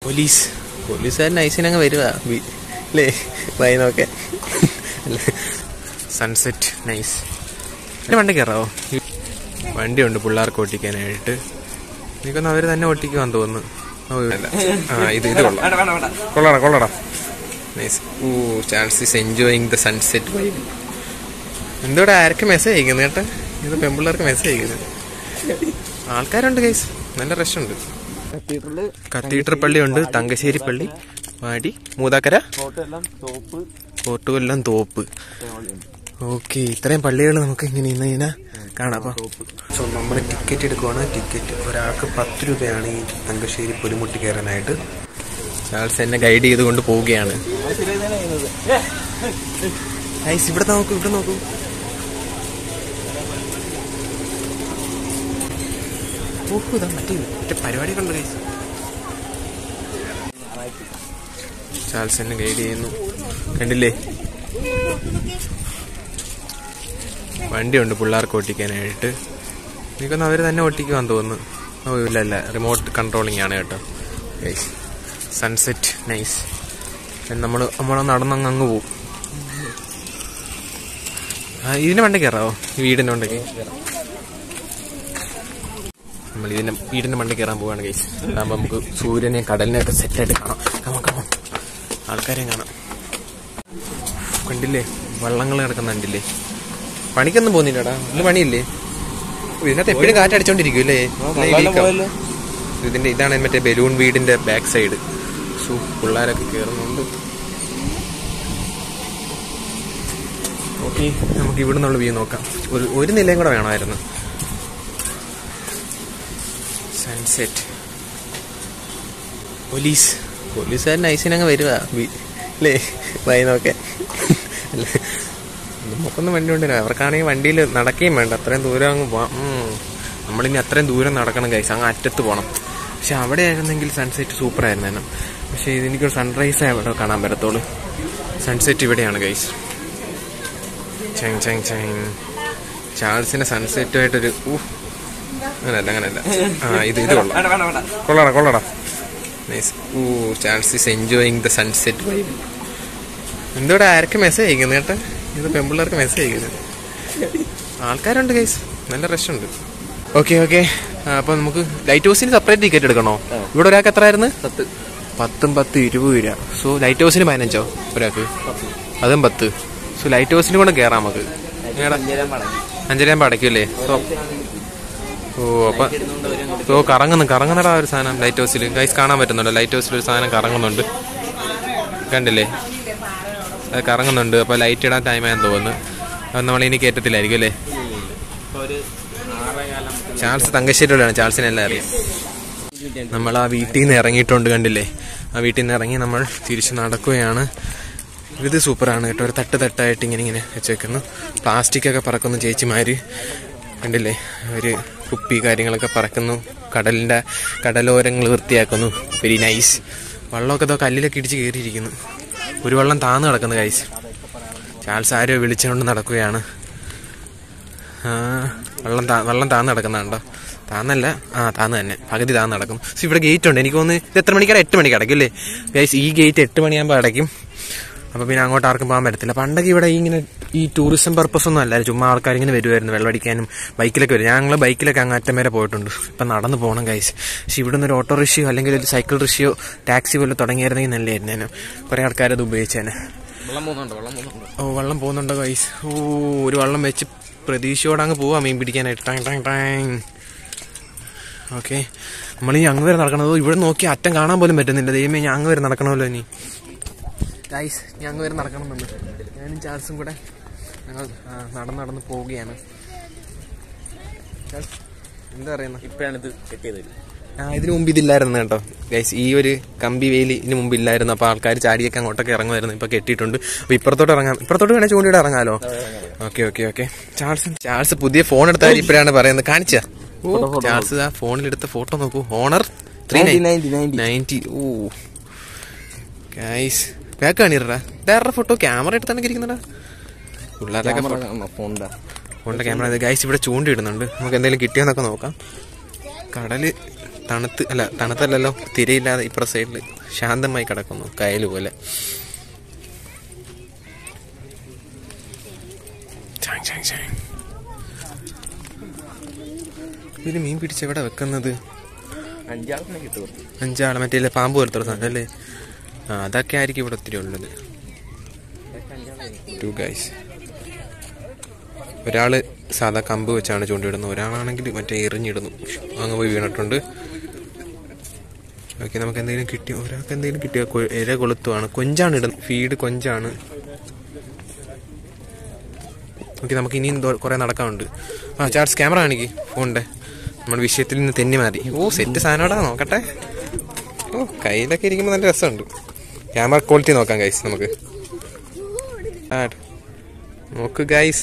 Police പോലീസുകാരൻ നൈസിനങ്ങ് വരുക അല്ലേ വൈനൊക്കെ സൺസെറ്റ് നൈസ് പിന്നെ വണ്ടി കയറാവോ വണ്ടിയുണ്ട് പിള്ളേർക്ക് ഓട്ടിക്കാനായിട്ട് എനിക്കൊന്ന് അവർ തന്നെ ഓട്ടിക്കുവാൻ തോന്നുന്നു ഓ, ഇല്ല. ആ ഇത് ഇത് കൊള്ളാം കൊള്ളടാ കൊള്ളടാ നൈസ് ഓ Charles is enjoying the sunset vibe എന്തോടെ ആർക്ക് മെസ്സേജ് അയക്കുന്നത് കേട്ടോ ഇത് പെൺപിള്ളേർക്ക് മെസ്സേജ് അയക്കുന്നത് ആൾക്കാരുണ്ട് ഗൈസ് നല്ല രസമുണ്ട് കത്തീഡ്രല് കത്തീഡ്രൽ പള്ളിയുണ്ട് തങ്കശ്ശേരി പള്ളി വാടി മൂതാക്കര ഫോട്ടോയെല്ലാം ടോപ്പ് കോട്ടുകൊല്ലം തോപ്പ് ഓക്കെ ഇത്രയും പള്ളികൾ നമുക്ക് ഇങ്ങനെ ഇന്ന് ഇങ്ങനെ കാണാം അപ്പൊ സോ നമ്മൾ ടിക്കറ്റ് എടുക്കുവാണ് ടിക്കറ്റ് ഒരാൾക്ക് പത്ത് രൂപയാണ് ഈ തങ്കശ്ശേരി പുലിമുട്ടി കയറാനായിട്ട് ചാൾസ് എന്നെ ഗൈഡ് ചെയ്തുകൊണ്ട് പോവുകയാണ് ഗൈസ് ഇവിടെ നോക്കൂ ഇവിടെ നോക്കൂ ഓഹോ ഇതാ മറ്റേ മറ്റേ പരിപാടിയൊക്കെ ഉണ്ട് ഗൈസ് ചാൾസ് എന്നെ ഗൈഡ് ചെയ്യുന്നു കണ്ടില്ലേ വണ്ടിയുണ്ട് പിള്ളേർക്ക് ഓട്ടിക്കാനായിട്ട് എനിക്കൊന്ന് അവർ തന്നെ ഓട്ടിക്കുവാൻ തോന്നുന്നു ഓ ഇല്ല ഇല്ല റിമോട്ട് കൺട്രോളിംഗ് ആണ് കേട്ടോ ഗൈസ് സൺസെറ്റ് നൈസ് നമ്മൾ നമ്മൾ നടന്നങ്ങ് അങ്ങ് പോവും ആ ഇതിന്റെ വണ്ടി കയറാവോ ഈ വീടിന്റെ വണ്ടിക്ക് നമ്മൾ ഇതിന്റെ വീടിന്റെ മണ്ടി കയറാൻ പോവാണ് ഗൈസ് അതാകുമ്പോൾ നമുക്ക് സൂര്യനെയും കടലിനെയും ഒക്കെ സെറ്റായിട്ട് കാണാം കമോ കമോ ആൾക്കാരെയും കാണാം കണ്ടില്ലേ വള്ളങ്ങൾ കിടക്കുന്ന കണ്ടില്ലേ പണിക്കൊന്നും പോകുന്നില്ലടാ ഇന്ന് പണിയില്ലേ ഓ, ഇതിനകത്ത് എപ്പോഴും കാറ്റടിച്ചോണ്ടിരിക്കും അല്ലേ ഇതിന്റെ ഇതാണ് മറ്റേ ബലൂൺ വീടിന്റെ ബാക്ക് സൈഡ് സൂ പിള്ളേരൊക്കെ കയറുന്നുണ്ട് ഓക്കെ നമുക്ക് ഇവിടെ നിന്നുള്ള വ്യൂ നോക്കാം ഒരു ഒരു നിലയും കൂടെ വേണമായിരുന്നു സൺസെറ്റ് പോലീസ് പോലീസുകാരൻ നൈസിനങ്ങ് വരുക അല്ലേ വൈനൊക്കെ അല്ലേ നമുക്കൊന്നും വണ്ടി കൊണ്ടുവരാം അവർക്കാണെങ്കിൽ വണ്ടിയിൽ നടക്കുകയും വേണ്ട അത്രയും ദൂരം അങ്ങ് പോവാം ഉം. നമ്മളിനി അത്രയും ദൂരം നടക്കണം കൈസ് അങ്ങ് അറ്റത്ത് പോകണം പക്ഷെ അവിടെ ആയിരുന്നെങ്കിൽ സൺസെറ്റ് സൂപ്പർ ആയിരുന്നു തന്നെ പക്ഷെ ഇതെനിക്കൊരു സൺറൈസ് അവിടെ കാണാൻ പറ്റത്തുള്ളൂ സൺസെറ്റ് ഇവിടെയാണ് കൈസ് ചെങ് ചെങ് ചെങ് ചാൾസിന്റെ സൺസെറ്റുമായിട്ടൊരു ഊ അങ്ങനല്ല അങ്ങനല്ല ആ ഇത് ഇത് കൊള്ളാം കൊള്ളടാ കൊള്ളടാ നൈസ് ഓ Charles is enjoying the sunset vibe എന്തോടെ ആർക്ക് മെസ്സേജ് അയക്കുന്നത് കേട്ടോ ഇത് പെൺപിള്ളേർക്ക് മെസ്സേജ് അയക്കുന്നത് ആൾക്കാരുണ്ട് ഗൈസ് നല്ല രസമുണ്ട് ഓക്കെ ഓക്കെ അപ്പൊ നമുക്ക് ലൈറ്റ് ഹൗസിന് സെപ്പറേറ്റ് ടിക്കറ്റ് എടുക്കണോ ഇവിടെ ഒരാൾക്ക് എത്ര ആയിരുന്നു പത്ത് പത്തും പത്ത് ഇരുപത് രൂപ സോ ലൈറ്റ് ഹൗസിന് പതിനഞ്ചോ ഒരാൾക്ക് അതും പത്ത് സോ ലൈറ്റ് ഹൗസിന് കൂടെ കയറാം നമുക്ക് എങ്ങനെടാ? അഞ്ചരം മടങ്ങി അഞ്ചരയാകുമ്പോൾ അടയ്ക്കൂലേ സോ ഓ അപ്പൊ ഓ കറങ്ങുന്നു കറങ്ങുന്നടാ ഒരു സാധനം ലൈറ്റ് ഹൗസിൽ ഗൈസ് കാണാൻ പറ്റുന്നുണ്ട് ലൈറ്റ് ഹൗസിൽ ഒരു സാധനം കറങ്ങുന്നുണ്ട് കണ്ടില്ലേ അത് കറങ്ങുന്നുണ്ട് അപ്പൊ ലൈറ്റ് ഇടാൻ ടൈമായെന്ന് തോന്നുന്നു അത് നമ്മൾ ഇനി കയറ്റത്തില്ലായിരിക്കും അല്ലേ ഇപ്പൊ ഒരു ആറേ കാലം ചാൾസ് തങ്കശ്ശേരിയോടാണ് ചാൾസിനെല്ലാം അറിയാം നമ്മൾ ആ വീട്ടിൽ നിന്ന് ഇറങ്ങിയിട്ടുണ്ട് കണ്ടില്ലേ ആ വീട്ടിൽ നിന്ന് ഇറങ്ങി നമ്മൾ തിരിച്ച് നടക്കുകയാണ് ഇത് സൂപ്പറാണ് കേട്ടോ ഒരു തട്ട് തട്ടായിട്ട് ഇങ്ങനെ ഇങ്ങനെ വെച്ചേക്കുന്നു പ്ലാസ്റ്റിക് ഒക്കെ പറക്കുന്നു ചേച്ചിമാര് കണ്ടില്ലേ ഒരു കുപ്പി കാര്യങ്ങളൊക്കെ പറക്കുന്നു കടലിന്റെ കടലോരങ്ങൾ വൃത്തിയാക്കുന്നു വെരി നൈസ് വള്ളമൊക്കെ ഇതോ കല്ലിലൊക്കെ ഇടിച്ച് കയറിയിരിക്കുന്നു ഒരു വെള്ളം താന്ന് കിടക്കുന്നു കൈസ് ചാൾസ് ആരോ വിളിച്ചുകൊണ്ട് നടക്കുകയാണ് ആ, വെള്ളം താ വെള്ളം താന്ന് കിടക്കുന്നുണ്ടോ താന്നല്ല ആ താന്ന് തന്നെ പകുതി താന്ന് നടക്കും പക്ഷെ ഇവിടെ ഗേറ്റ് ഉണ്ട് എനിക്ക് തോന്നുന്നു ഇത് എത്ര മണിക്കാണ് എട്ട് മണിക്ക് അടയ്ക്കും അല്ലേ ഗൈസ് ഈ ഗേറ്റ് എട്ട് മണിയാകുമ്പോൾ അടയ്ക്കും അപ്പൊ പിന്നെ അങ്ങോട്ട് ആർക്കും പോകാൻ പറ്റത്തില്ല പണ്ടൊക്കെ ഇവിടെ ഇങ്ങനെ ഈ ടൂറിസം പർപ്പസ് ഒന്നും അല്ല ചുമ്മാ ആൾക്കാർ ഇങ്ങനെ വരുമായിരുന്നു വെള്ളമടിക്കാനും ബൈക്കിലൊക്കെ വരും ഞങ്ങൾ ബൈക്കിലൊക്കെ അങ്ങ് അറ്റം വരെ പോയിട്ടുണ്ട് ഇപ്പൊ നടന്നു പോകണം ഗൈസ് പക്ഷെ ഇവിടെ നിന്ന് ഒരു ഓട്ടോ റിക്ഷയോ അല്ലെങ്കിൽ ഒരു സൈക്കിൾ റിക്ഷയോ ടാക്സി പോലെ തുടങ്ങിയായിരുന്നെങ്കിൽ നല്ലതായിരുന്നു കുറെ ആൾക്കാരത് ഉപയോഗിച്ചേനെ വെള്ളം പോകുന്നുണ്ട് വെള്ളം പോകുന്നുണ്ട് ഓ വെള്ളം പോകുന്നുണ്ടോ ഗൈസ് ഓ ഒരു വെള്ളം വെച്ച് പ്രതീക്ഷയോടെ അങ്ങ് പോവാ മീൻ പിടിക്കാനായിട്ട് ടാങ് ടാങ് ടാങ് ഓക്കെ നമ്മൾ ഈ അങ്ങ് വരെ നടക്കണത് ഇവിടെ നോക്കി അറ്റം കാണാൻ പോലും പറ്റുന്നില്ല ദൈവമേ ഞാൻ അങ്ങ് വരെ നടക്കണമല്ലോ ഇനി ഗൈസ് ഞാൻ അങ്ങ് വരെ നടക്കണമെന്നുണ്ട് ഞാനും ചാൾസും കൂടെ ഞങ്ങൾ ആ, നടന്ന് നടന്ന് പോവുകയാണ് ചാൾസ്, എന്താ പറയുന്നത് ഇപ്പഴാണ് ഇത് കിട്ടിയത് ആ ഇതിനു മുമ്പ് ഇതില്ലായിരുന്നു കേട്ടോ ഗൈസ് ഈ ഒരു കമ്പി വേലി ഇതിനു മുമ്പ് ഇല്ലായിരുന്നു അപ്പൊ ആൾക്കാർ ചാടിയൊക്കെ അങ്ങോട്ടൊക്കെ ഇറങ്ങുമായിരുന്നു ഇപ്പൊ കെട്ടിയിട്ടുണ്ട് അപ്പൊ ഇപ്പുറത്തോട്ട് ഇറങ്ങാം ഇപ്പുറത്തോട്ട് വേണേ ചൂണ്ടിയുടെ ഇറങ്ങാലോ okay okay okay Charles Charles പുതിയ ഫോൺ എടുത്താൽ ഇപ്പോഴാണ് പറയുന്നത് കാണിച്ച ചാൾസ് ആ ഫോണിലെടുത്ത ഫോട്ടോ നോക്കൂ ഓണർ ത്രീ 90, 90. നയൻറ്റി ഓ ഗൈസ് ബാക്ക് കാണിടാ വേറെ ഫോട്ടോ ക്യാമറ എടുത്താണെങ്കിൽ ഇരിക്കുന്നടാ പിള്ളേരുടെയൊക്കെ ഫോട്ടോ ഫോണിന്റെ ഫോണിന്റെ ക്യാമറ ഗൈസ് ഇവിടെ ചൂണ്ടിടുന്നുണ്ട് നമുക്ക് എന്തെങ്കിലും കിട്ടിയോന്നൊക്കെ നോക്കാം കടല് തണുത്ത് അല്ല തണുത്തല്ലല്ലോ തിരയില്ലാതെ ഇപ്പുറ സൈഡിൽ ശാന്തമായി കിടക്കുന്നു കയൽ പോലെ ചാങ് ചാങ് ചാങ്. ഇതില് മീൻ പിടിച്ച് എവിടെ വെക്കുന്നത് അഞ്ചാളിനെ കിട്ടും അഞ്ചാള് മറ്റേ ഇല്ലേ പാമ്പ് പോലത്തെ സാധനം അല്ലേ ആ അതൊക്കെ ആയിരിക്കും ഇവിടെ ഒത്തിരി ഉള്ളത് ടു ഗൈസ് ഒരാള് സാധാ കമ്പ് വെച്ചാണ് ചൂണ്ടിയിടുന്നത് ഒരാളാണെങ്കിൽ മറ്റേ എറിഞ്ഞിടുന്നു അങ്ങ് പോയി വീണിട്ടുണ്ട് ഓക്കെ നമുക്ക് എന്തെങ്കിലും കിട്ടിയോ ഒരാൾക്ക് എന്തെങ്കിലും കിട്ടിയോ കൊ- ഇര കൊളുത്തുവാണ് കൊഞ്ചാണ് ഇടുന്നത് ഫീഡ് കൊഞ്ചാണ് ഓക്കെ നമുക്ക് ഇനിയും ദോ- കുറെ നടക്കാനുണ്ട് ആ ചാർജ് ക്യാമറ കാണിക്ക് ഫോണിന്റെ നമ്മുടെ വിഷയത്തിൽ നിന്ന് തെന്നി മാറി ഓ സെറ്റ് സാധനോടാ നോക്കട്ടെ ഓ കയ്യിലൊക്കെ ഇരിക്കുമ്പോൾ നല്ല രസമുണ്ട് ക്യാമറ ക്വാളിറ്റി നോക്കാം ഗൈസ് നമുക്ക് ആഡ് നോക്ക് ഗൈസ്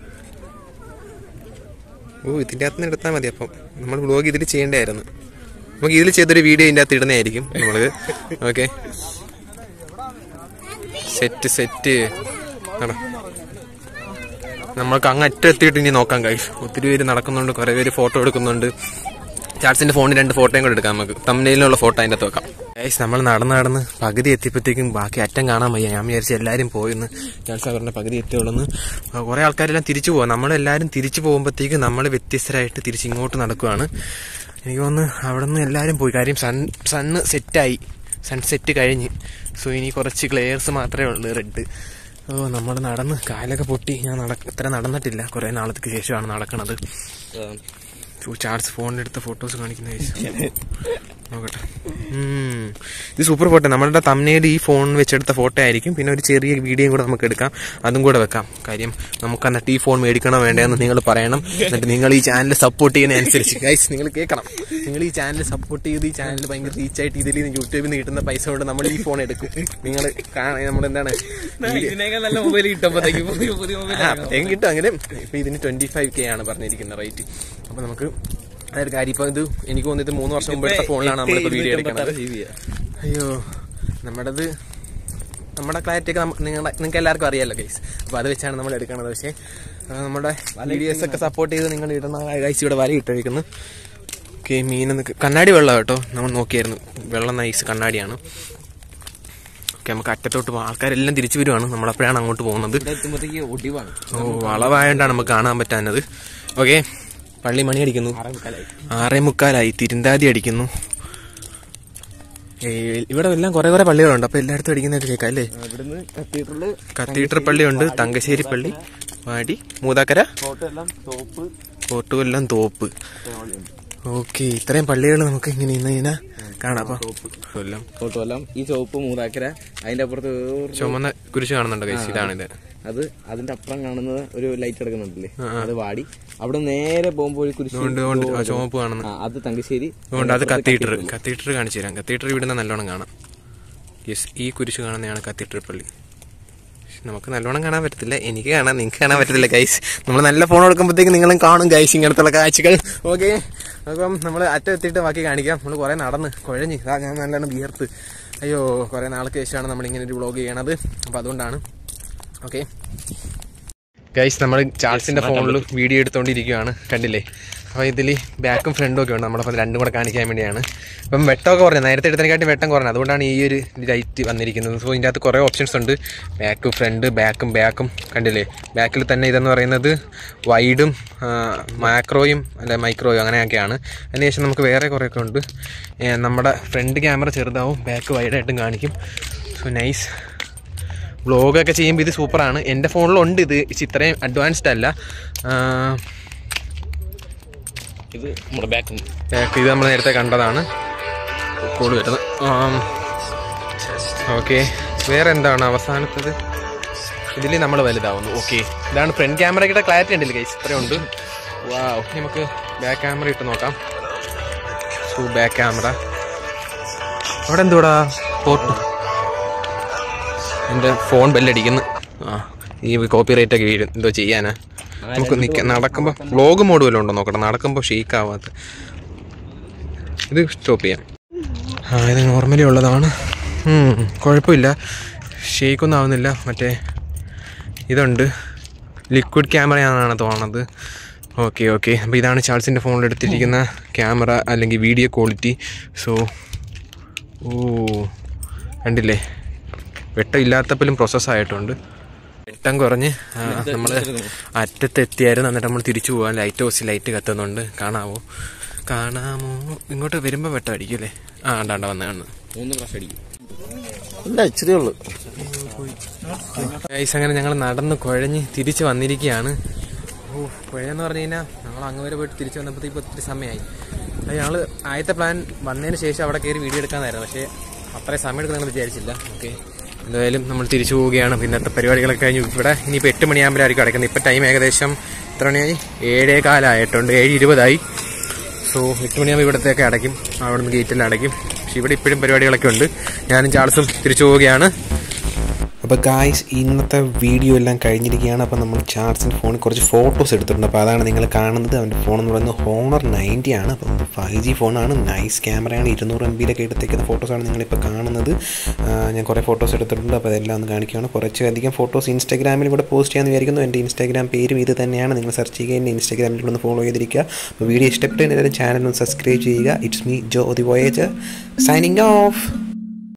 ഓ ഇതിൻ്റെ അകത്ത് നിന്ന് എടുത്താൽ മതി അപ്പം നമ്മൾ ബ്ലോഗ് ഇതിൽ ചെയ്യേണ്ടതായിരുന്നു നമുക്ക് ഇതിൽ ചെയ്തൊരു വീഡിയോ ഇതിൻ്റെ അകത്ത് ഇടുന്നതായിരിക്കും നമ്മൾ ഓക്കെ സെറ്റ് സെറ്റ് നട നമ്മൾക്ക് അങ്ങ് അറ്റെത്തിയിട്ട് ഇനി നോക്കാം ഗൈസ് ഒത്തിരി പേര് നടക്കുന്നുണ്ട് കുറേ പേര് ഫോട്ടോ എടുക്കുന്നുണ്ട് ചാർട്സിന്റെ ഫോണിൽ രണ്ട് ഫോട്ടോയും കൂടെ എടുക്കാം നമുക്ക് തമ്മിലുള്ള ഫോട്ടോ അതിൻ്റെ അകത്ത് വെക്കാം ഗൈസ് നമ്മൾ നടന്ന് നടന്ന് പകുതി എത്തിയപ്പോഴത്തേക്കും ബാക്കി അറ്റം കാണാൻ വയ്യ ഞാൻ വിചാരിച്ചു എല്ലാവരും പോയെന്ന് ചാൾസ് അവരുടെ പകുതി എത്തിയുള്ളൂ കുറേ ആൾക്കാരെല്ലാം തിരിച്ചു പോവാം നമ്മളെല്ലാവരും തിരിച്ചു പോകുമ്പോഴത്തേക്കും നമ്മൾ വ്യത്യസ്തരായിട്ട് തിരിച്ച് ഇങ്ങോട്ട് നടക്കുവാണ് എനിക്ക് തോന്നുന്നു അവിടെ നിന്ന് എല്ലാവരും പോയി കാര്യം സൺ സണ്ണ് സെറ്റായി സൺസെറ്റ് കഴിഞ്ഞ് സോ ഇനി കുറച്ച് ക്ലെയേഴ്സ് മാത്രമേ ഉള്ളൂ റെഡ് ഓ നമ്മൾ നടന്ന് കാലൊക്കെ പൊട്ടി ഞാൻ നട ഇത്ര നടന്നിട്ടില്ല കുറേ നാളത്തേക്ക് ശേഷമാണ് നടക്കണത് ചാർജ് ഫോണിലെടുത്ത ഫോട്ടോസ് കാണിക്കുന്ന നോക്കട്ടെ ഉം. ഇത് സൂപ്പർ ഫോട്ടോ നമ്മളുടെ തമ്മനയിൽ ഈ ഫോൺ വെച്ചെടുത്ത ഫോട്ടോ ആയിരിക്കും പിന്നെ ഒരു ചെറിയ വീഡിയോയും കൂടെ നമുക്ക് എടുക്കാം അതും കൂടെ വെക്കാം കാര്യം നമുക്ക് എന്നിട്ട് ഈ ഫോൺ മേടിക്കണോ വേണ്ടതെന്ന് നിങ്ങൾ പറയണം എന്നിട്ട് നിങ്ങൾ ഈ ചാനൽ സപ്പോർട്ട് ചെയ്യുന്നതനുസരിച്ച് ഗൈസ് നിങ്ങൾ കേൾക്കണം നിങ്ങൾ ഈ ചാനൽ സപ്പോർട്ട് ചെയ്ത് ഈ ചാനൽ ഭയങ്കര റീച്ച് ആയിട്ട് ഇതിൽ നിന്ന് യൂട്യൂബിൽ നിന്ന് കിട്ടുന്ന പൈസ കൊണ്ട് നമ്മൾ ഈ ഫോൺ എടുക്കും നിങ്ങൾ നമ്മൾ എന്താണ് ഇതിനേക്കാൾ നല്ല മൊബൈൽ കിട്ടുമ്പോഴത്തേക്ക് പുതിയ പുതിയ മൊബൈൽ ആ, അപ്പോഴത്തേക്കും കിട്ടും അങ്ങനെ ഇപ്പൊ ഇതിന് ട്വന്റി ഫൈവ് കെ ആണ് പറഞ്ഞിരിക്കുന്ന റേറ്റ് അപ്പൊ നമുക്ക് അതൊരു കാര്യം ഇപ്പൊ ഇത് എനിക്ക് തോന്നുന്നത് ഇത് മൂന്ന് വർഷം മുമ്പ് എടുത്ത ഫോണിലാണ് നമ്മളിപ്പോ വീഡിയോ എടുക്കുന്നത് അയ്യോ നമ്മുടേത് നമ്മുടെ ക്ലാരിറ്റി ഒക്കെ നിങ്ങളുടെ നിങ്ങൾക്ക് എല്ലാവർക്കും അറിയാലോ ഗൈസ് അപ്പോൾ അത് വെച്ചാണ് നമ്മൾ എടുക്കുന്നത് പക്ഷേ ആ, നമ്മുടെ വീഡിയോസ് ഒക്കെ സപ്പോർട്ട് ചെയ്ത് നിങ്ങൾ ഇടുന്ന ഗൈസ് ഇവിടെ വല ഇട്ടിരിക്കുന്നു ഓക്കെ മീനെന്ന് കണ്ണാടി വെള്ളം കേട്ടോ നമ്മൾ നോക്കിയായിരുന്നു വെള്ളം നൈസ് കണ്ണാടിയാണ് ഓക്കെ നമുക്ക് അറ്റത്തോട്ട് പോകാം ആൾക്കാരെല്ലാം തിരിച്ചു വരുവാണ് നമ്മളപ്പോഴാണ് അങ്ങോട്ട് പോകുന്നത് ഇവിടെ എത്തുമ്പോഴത്തേക്ക് ഒടിവാണ് ഓ വളവായോണ്ടാണ് നമുക്ക് കാണാൻ പറ്റാഞ്ഞത് ഓക്കെ പള്ളി മണി അടിക്കുന്നു ആറേമുക്കാലായി ആറേ മുക്കാലായി തിരുന്താതി അടിക്കുന്നു ഏയ് ഇവിടെ എല്ലാം കുറെ കുറെ പള്ളികളുണ്ട് അപ്പൊ എല്ലായിടത്തും അടിക്കുന്നതൊക്കെ കേൾക്കാം അല്ലേ ഇവിടുന്ന് കത്തീഡ്രല് കത്തീഡ്രൽ പള്ളിയുണ്ട് തങ്കശ്ശേരി പള്ളി വാടി മൂതാക്കര ഫോട്ടോ എല്ലാം ടോപ്പ് കോട്ടുകൊല്ലം തോപ്പ് ഓക്കെ ഇത്രയും പള്ളികൾ നമുക്ക് ഇങ്ങനെ ഇന്ന് ഇങ്ങനെ കാണാം അപ്പൊ കൊല്ലം ഫോട്ടോ എല്ലാം ഈ ചുവപ്പ് മൂതാക്കര അതിന്റെ അപ്പുറത്ത് വേറൊരു ചുമന്ന കുരിശ് കാണുന്നുണ്ട് കൈസ് ഇതാണിത് അത് അതിന്റെ അപ്പുറം കാണുന്നത് ഒരു ലൈറ്റ് എടുക്കുന്നുണ്ടല്ലേ അത് വാടി അവിടെ നേരെ പോകുമ്പോ ഒരു കുരിശ് അതുകൊണ്ട് കൊണ്ട് ആ ചുമപ്പ് കാണുന്നു ആ, അത് തങ്കശ്ശേരി അതുകൊണ്ട് അത് കത്തീഡ്രൽ കത്തീഡ്രൽ കാണിച്ചു തരാം കത്തീഡ്രൽ ഇവിടുന്ന് നല്ലോണം കാണാം യെസ് ഈ കുരിശ് കാണുന്നതാണ് കത്തീഡ്രൽ പള്ളി നമുക്ക് നല്ലോണം കാണാൻ പറ്റത്തില്ല എനിക്ക് കാണാൻ നിങ്ങൾക്ക് കാണാൻ പറ്റത്തില്ല ഗൈസ് നമ്മൾ നല്ല ഫോൺ കൊടുക്കുമ്പോഴത്തേക്ക് നിങ്ങളും കാണും ഗൈസ് ഇങ്ങനത്തുള്ള കാഴ്ചകൾ ഓക്കെ അപ്പം നമ്മൾ അറ്റം എത്തിയിട്ട് ബാക്കി കാണിക്കാം നമ്മൾ കുറേ നടന്ന് കുഴഞ്ഞ് ഇതാ ഞാൻ നല്ലോണം വിയർത്ത് അയ്യോ കുറേ നാൾക്ക് ശേഷമാണ് നമ്മൾ ഇങ്ങനെ ഒരു വ്ളോഗ് ചെയ്യണത് അപ്പോൾ അതുകൊണ്ടാണ് ഓക്കെ ഗൈസ് നമ്മൾ ചാൾസിന്റെ ഫോണിൽ വീഡിയോ എടുത്തോണ്ടിരിക്കുകയാണ് കണ്ടില്ലേ അപ്പോൾ ഇതിൽ ബാക്കും ഫ്രണ്ടും ഒക്കെ ഉണ്ട് നമ്മളപ്പോൾ രണ്ടും കൂടെ കാണിക്കാൻ വേണ്ടിയാണ് അപ്പം വെട്ടമൊക്കെ കുറഞ്ഞു നേരത്തെ എടുത്തതിനെക്കാട്ടി വെട്ടം കുറഞ്ഞു അതുകൊണ്ടാണ് ഈ ഒരു ലൈറ്റ് വന്നിരിക്കുന്നത് സോ ഇതിൻ്റെ അകത്ത് കുറേ ഓപ്ഷൻസ് ഉണ്ട് ബാക്ക് ഫ്രണ്ട് ബാക്കും ബാക്കും കണ്ടില്ലേ ബാക്കിൽ തന്നെ ഇതെന്ന് പറയുന്നത് വൈഡും മാക്രോയും അല്ലെ മൈക്രോയും അങ്ങനെയൊക്കെയാണ് അതിനുശേഷം നമുക്ക് വേറെ കുറേയൊക്കെ ഉണ്ട് ഏ, നമ്മുടെ ഫ്രണ്ട് ക്യാമറ ചെറുതാവും ബാക്ക് വൈഡായിട്ടും കാണിക്കും സോ നൈസ് വ്ളോഗൊക്കെ ചെയ്യുമ്പോൾ ഇത് സൂപ്പറാണ് എൻ്റെ ഫോണിലുണ്ട് ഇത് ഇച്ചിരി ഇത്രയും അഡ്വാൻസ്ഡ് അല്ല ഇത് നമ്മുടെ ബാക്ക് ബാക്ക് ഇത് നമ്മൾ നേരത്തെ കണ്ടതാണ് കോൾ വരുന്നത് ഓക്കെ വേറെ എന്താണ് അവസാനത്തത് ഇതിൽ നമ്മൾ വലുതാവുന്നു ഓക്കെ ഇതാണ് ഫ്രണ്ട് ക്യാമറയുടെ ക്ലാരിറ്റി ഉണ്ടല്ലോ ഗൈസ് ഇത്രയും ഉണ്ട് വാ നമുക്ക് ബാക്ക് ക്യാമറ ഇട്ട് നോക്കാം സോ ബാക്ക് ക്യാമറ അവിടെ എന്തുവാടാ ഫോട്ടോ എൻ്റെ ഫോൺ ബെല്ലടിക്കുന്നു ആ ഈ കോപ്പി റേറ്റ് ഒക്കെ വീഴും എന്തോ ചെയ്യാനാ നമുക്ക് നിൽക്കാം നടക്കുമ്പോൾ വ്ളോഗ് മോഡ് വല്ലതും ഉണ്ടോ നോക്കട്ടെ നടക്കുമ്പോൾ ഷീക്ക് ആവാത്ത ഇത് സ്റ്റോപ്പ് ചെയ്യാം ആ ഇത് നോർമലി ഉള്ളതാണ് ഉം, കുഴപ്പമില്ല ഷേക്കൊന്നും ആവുന്നില്ല മറ്റേ ഇതുണ്ട് ലിക്വിഡ് ക്യാമറയാണെന്നാണ് തോന്നുന്നത് ഓക്കെ ഓക്കെ അപ്പോൾ ഇതാണ് ചാൾസിൻ്റെ ഫോണിൽ എടുത്തിരിക്കുന്ന ക്യാമറ അല്ലെങ്കിൽ വീഡിയോ ക്വാളിറ്റി സോ ഓ കണ്ടില്ലേ വെട്ടം ഇല്ലാത്തപ്പോഴും പ്രോസസ്സായിട്ടുണ്ട് വെട്ടം കുറഞ്ഞ് നമ്മൾ അറ്റത്തെത്തിയായിരുന്നു എന്നിട്ട് നമ്മൾ തിരിച്ചു പോകാൻ ലൈറ്റ് ഹൗസ് ലൈറ്റ് കത്തുന്നുണ്ട് കാണാമോ കാണാമോ ഇങ്ങോട്ട് വരുമ്പോൾ വെട്ടം അടിക്കും അല്ലേ ആ ഉണ്ടാണ്ട വന്ന് കാണുന്നു മൂന്ന് പ്രാവശ്യം അടിക്കും ഇല്ല ഇച്ചിരി ഉള്ളു ഗൈസ് അങ്ങനെ ഞങ്ങൾ നടന്ന് കുഴഞ്ഞ് തിരിച്ച് വന്നിരിക്കുകയാണ് ഓ കുഴയെന്ന് പറഞ്ഞു കഴിഞ്ഞാൽ ഞങ്ങൾ അങ്ങ് വരെ പോയിട്ട് തിരിച്ച് വന്നപ്പോഴത്തേക്ക് ഒത്തിരി സമയമായി അത് ഞങ്ങൾ ആദ്യത്തെ പ്ലാൻ വന്നതിന് ശേഷം അവിടെ കയറി വീഡിയോ എടുക്കാനായിരുന്നു പക്ഷേ അത്രയും സമയം എടുക്കുന്ന വിചാരിച്ചില്ല ഓക്കെ എന്തായാലും നമ്മൾ തിരിച്ചു പോവുകയാണ് പിന്നത്തെ പരിപാടികളൊക്കെ കഴിഞ്ഞു ഇവിടെ ഇനിയിപ്പോൾ എട്ട് മണിയാകുമ്പോഴായിരിക്കും അടയ്ക്കുന്നത് ഇപ്പോൾ ടൈം ഏകദേശം എത്ര മണിയായി ഏഴേ കാലമായിട്ടുണ്ട് ഏഴ് ഇരുപതായി സോ എട്ട് മണിയാകുമ്പോൾ ഇവിടത്തേക്ക് അടയ്ക്കും അവിടെ നിന്ന് ഗേറ്റെല്ലാം അടയ്ക്കും പക്ഷെ ഇവിടെ ഇപ്പോഴും പരിപാടികളൊക്കെ ഉണ്ട് ഞാനും ചാൾസും തിരിച്ചു പോവുകയാണ് അപ്പോൾ ഗായ്സ് ഇന്നത്തെ വീഡിയോ എല്ലാം കഴിഞ്ഞിരിക്കുകയാണ് അപ്പോൾ നമ്മൾ ചാർജിൻ്റെ ഫോണിൽ കുറച്ച് ഫോട്ടോസ് എടുത്തിട്ടുണ്ട് അപ്പോൾ അതാണ് നിങ്ങൾ കാണുന്നത് അവൻ്റെ ഫോൺ എന്ന് പറയുന്നത് ഹോണർ നയൻറ്റി ആണ് അപ്പം ഫൈവ് ജി ഫോണാണ് നൈസ് ക്യാമറയാണ് ഇരുന്നൂറ് എം ബിയിലൊക്കെ എടുത്തേക്കുന്ന ഫോട്ടോസാണ് നിങ്ങളിപ്പോൾ കാണുന്നത് ആ, ഞാൻ കുറേ ഫോട്ടോസ് എടുത്തിട്ടുണ്ട് അപ്പോൾ അതെല്ലാം ഒന്ന് കാണിക്കുകയാണ് കുറച്ചധികം ഫോട്ടോസ് ഇൻസ്റ്റാഗ്രാമിൽ കൂടെ പോസ്റ്റ് ചെയ്യാമെന്ന് വിചാരിക്കുന്നു എൻ്റെ ഇൻസ്റ്റാഗ്രാം പേരും ഇത് തന്നെയാണ് നിങ്ങൾ സെർച്ച് ചെയ്യുക എൻ്റെ ഇൻസ്റ്റാഗ്രാമിൽ കൂടെ ഒന്ന് ഫോളോ ചെയ്തിരിക്കുക അപ്പോൾ വീഡിയോ ഇഷ്ടപ്പെട്ട് എൻ്റെ ചാനൽ ഒന്ന് സബ്സ്ക്രൈബ് ചെയ്യുക it's me Jo the voyage signing of